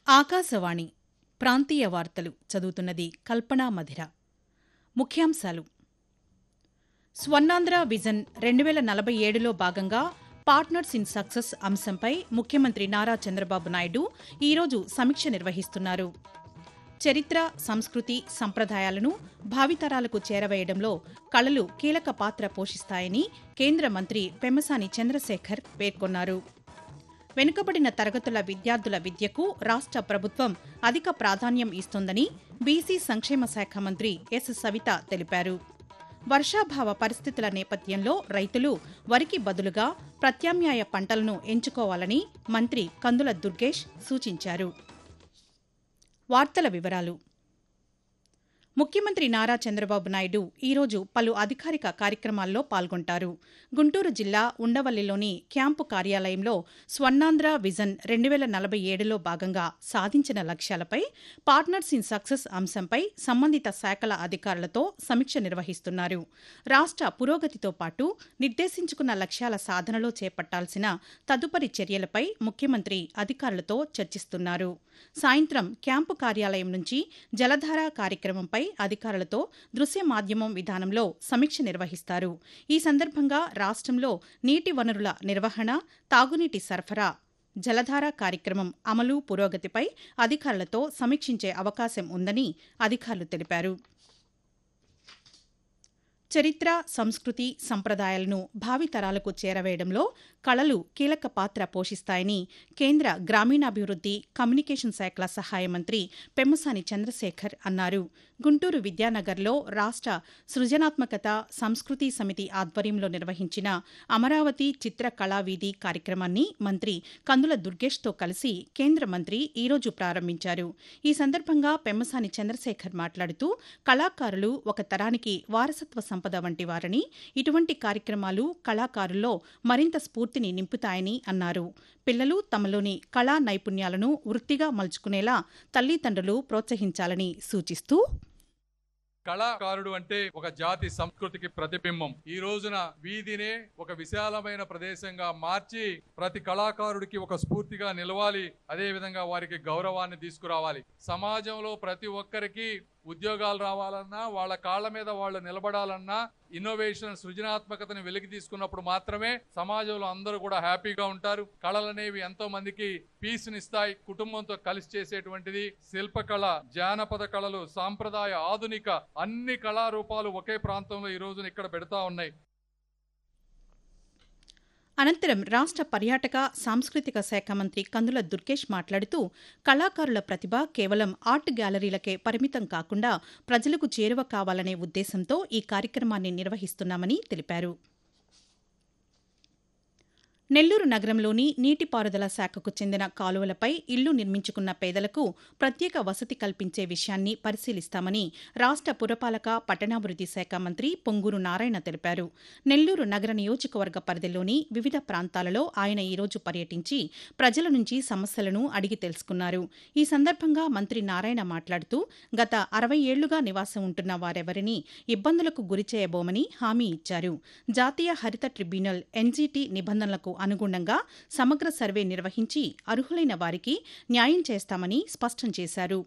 ఆకాశవాణి ప్రాంతీయ వార్తలు చదువుతున్నది కల్పనా మధిర ముఖ్యాంశాలు స్వర్ణాంధ్ర విజన్ రెండు వేల నలభై ఏడులో భాగంగా పార్ట్నర్స్ ఇన్ సక్సెస్ అంశంపై ముఖ్యమంత్రి నారా చంద్రబాబు నాయుడు ఈరోజు సమీక్ష నిర్వహిస్తున్నారు చరిత్ర సంస్కృతి సంప్రదాయాలను భావితరాలకు చేరవేయడంలో కళలు కీలక పాత్ర పోషిస్తాయని కేంద్ర మంత్రి పెమ్మసాని చంద్రశేఖర్ పేర్కొన్నారు వెనుకబడిన తరగతుల విద్యార్థుల విద్యకు రాష్ట ప్రభుత్వం అధిక ప్రాధాన్యం ఇస్తోందని బీసీ సంక్షేమ శాఖ మంత్రి ఎస్ సవిత తెలిపారు వర్షాభావ పరిస్థితుల నేపథ్యంలో రైతులు వరికి బదులుగా ప్రత్యామ్నాయ పంటలను ఎంచుకోవాలని మంత్రి కందుల దుర్గేష్ సూచించారు వార్తల వివరాలు ముఖ్యమంత్రి నారా చంద్రబాబు నాయుడు ఈరోజు పలు అధికారిక కార్యక్రమాల్లో పాల్గొంటారు గుంటూరు జిల్లా ఉండవల్లిలోని క్యాంపు కార్యాలయంలో స్వర్ణాంధ్ర విజన్ రెండు వేల నలభై ఏడులో భాగంగా సాధించిన లక్ష్యాలపై పార్ట్నర్స్ ఇన్ సక్సెస్ అంశంపై సంబంధిత శాఖల అధికారులతో సమీక్ష నిర్వహిస్తున్నారు రాష్ట పురోగతితో పాటు నిర్దేశించుకున్న లక్ష్యాల సాధనలో చేపట్టాల్సిన తదుపరి చర్యలపై ముఖ్యమంత్రి అధికారులతో చర్చిస్తున్నారు సాయంత్రం క్యాంపు కార్యాలయం నుంచి జలధార కార్యక్రమంపై అధికారులతో దృశ్య మాధ్యమం విధానంలో సమీక్ష నిర్వహిస్తారు ఈ సందర్భంగా రాష్ట్రంలో నీటి వనరుల నిర్వహణ తాగునీటి సరఫరా జలధార కార్యక్రమం అమలు పురోగతిపై అధికారులతో సమీక్షించే అవకాశం ఉందని అధికారులు తెలిపారు చరిత్ర సంస్కృతి సంప్రదాయాలను భావితరాలకు చేరవేయడంలో కళలు కీలక పాత్ర పోషిస్తాయని కేంద్ర గ్రామీణాభివృద్ది కమ్యూనికేషన్ శాఖల సహాయ మంత్రి పెమ్మసాని చంద్రశేఖర్ అన్నారు గుంటూరు విద్యానగర్లో రాష్ట సృజనాత్మకత సంస్కృతి సమితి ఆధ్వర్యంలో నిర్వహించిన అమరావతి చిత్ర కళావీధి కార్యక్రమాన్ని మంత్రి కందుల దుర్గేష్తో కలిసి కేంద్ర మంత్రి ఈరోజు ప్రారంభించారు ఈ సందర్భంగా పెమ్మసాని చంద్రశేఖర్ మాట్లాడుతూ కళాకారులు ఒక తరానికి వారసత్వ సంపద వంటి వారని ఇటువంటి కార్యక్రమాలు కళాకారుల్లో మరింత స్ఫూర్తిని నింపుతాయని అన్నారు పిల్లలు తమలోని కళా నైపుణ్యాలను వృత్తిగా మలుచుకునేలా తల్లిదండ్రులు ప్రోత్సహించాలని సూచిస్తూ కళాకారుడు అంటే ఒక జాతి సంస్కృతికి ప్రతిబింబం ఈ రోజున వీధినే ఒక విశాలమైన ప్రదేశంగా మార్చి ప్రతి కళాకారుడికి ఒక స్ఫూర్తిగా నిలవాలి అదే విధంగా వారికి గౌరవాన్ని తీసుకురావాలి సమాజంలో ప్రతి ఒక్కరికి ఉద్యోగాలు రావాలన్నా వాళ్ళ కాళ్ళ మీద వాళ్ళు నిలబడాలన్నా ఇన్నోవేషన్ సృజనాత్మకతను వెలికి తీసుకున్నప్పుడు మాత్రమే సమాజంలో అందరూ కూడా హ్యాపీగా ఉంటారు కళలనేవి ఎంతో మందికి పీస్ నిస్తాయి కుటుంబంతో కలిసి చేసేటువంటిది శిల్పకళ జానపద కళలు సాంప్రదాయ ఆధునిక అన్ని కళారూపాలు ఒకే ప్రాంతంలో ఈ రోజున ఇక్కడ పెడతా ఉన్నాయి అనంతరం రాష్ట పర్యాటక సాంస్కృతిక శాఖ మంత్రి కందుల దుర్గేష్ మాట్లాడుతూ కళాకారుల ప్రతిభ కేవలం ఆర్ట్ గ్యాలరీలకే పరిమితం కాకుండా ప్రజలకు చేరువ కావాలనే ఉద్దేశంతో ఈ కార్యక్రమాన్ని నిర్వహిస్తున్నామని తెలిపారు నెల్లూరు నగరంలోని నీటిపారుదల శాఖకు చెందిన కాలువలపై ఇళ్లు నిర్మించుకున్న పేదలకు ప్రత్యేక వసతి కల్పించే విషయాన్ని పరిశీలిస్తామని రాష్ట పురపాలక పట్టణాభివృద్ది శాఖ మంత్రి పొంగూరు నారాయణ తెలిపారు నెల్లూరు నగర నియోజకవర్గ పరిధిలోని వివిధ ప్రాంతాలలో ఆయన ఈరోజు పర్యటించి ప్రజల నుంచి సమస్యలను అడిగి తెలుసుకున్నారు ఈ సందర్భంగా మంత్రి నారాయణ మాట్లాడుతూ గత అరవై ఏళ్లుగా నివాసం ఉంటున్న వారెవరిని ఇబ్బందులకు గురిచేయబోమని హామీ ఇచ్చారు జాతీయ హరిత ట్రిబ్యునల్ ఎన్జీటీ నిబంధనలకు అనుగుణంగా సమగ్ర సర్వే నిర్వహించి అర్హులైన వారికి న్యాయం చేస్తామని స్పష్టం చేశారు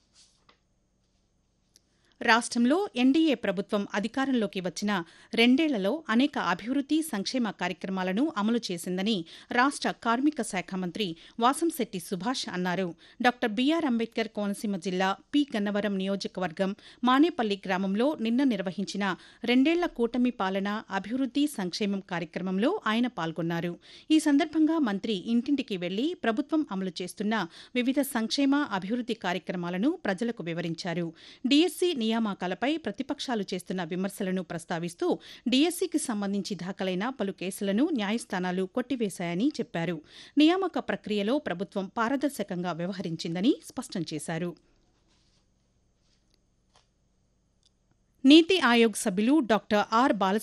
రాష్ట్రంలో ఎన్డీఏ ప్రభుత్వం అధికారంలోకి వచ్చిన రెండేళ్లలో అనేక అభివృద్ది సంక్షేమ కార్యక్రమాలను అమలు చేసిందని రాష్ట కార్మిక శాఖ మంత్రి వాసంశెట్టి సుభాష్ అన్నారు డాక్టర్ బీఆర్ అంబేద్కర్ కోనసీమ జిల్లా పి గన్నవరం నియోజకవర్గం మానేపల్లి గ్రామంలో నిన్న నిర్వహించిన రెండేళ్ల కూటమి పాలన అభివృద్ది సంక్షేమం కార్యక్రమంలో ఆయన పాల్గొన్నారు ఈ సందర్భంగా మంత్రి ఇంటింటికి వెళ్లి ప్రభుత్వం అమలు చేస్తున్న వివిధ సంక్షేమ అభివృద్ది కార్యక్రమాలను ప్రజలకు వివరించారు డీఎస్సీ నియామకాలపై ప్రతిపక్షాలు చేస్తున్న విమర్శలను ప్రస్తావిస్తూ డీఎస్సీకి సంబంధించి దాఖలైన పలు కేసులను న్యాయస్థానాలు కొట్టివేశాయని చెప్పారు నియామక ప్రక్రియలో ప్రభుత్వం పారదర్శకంగా వ్యవహరించిందని స్పష్టం చేశారు నీతి ఆయోగ్ సభ్యులు డాక్టర్ ఆర్ బాల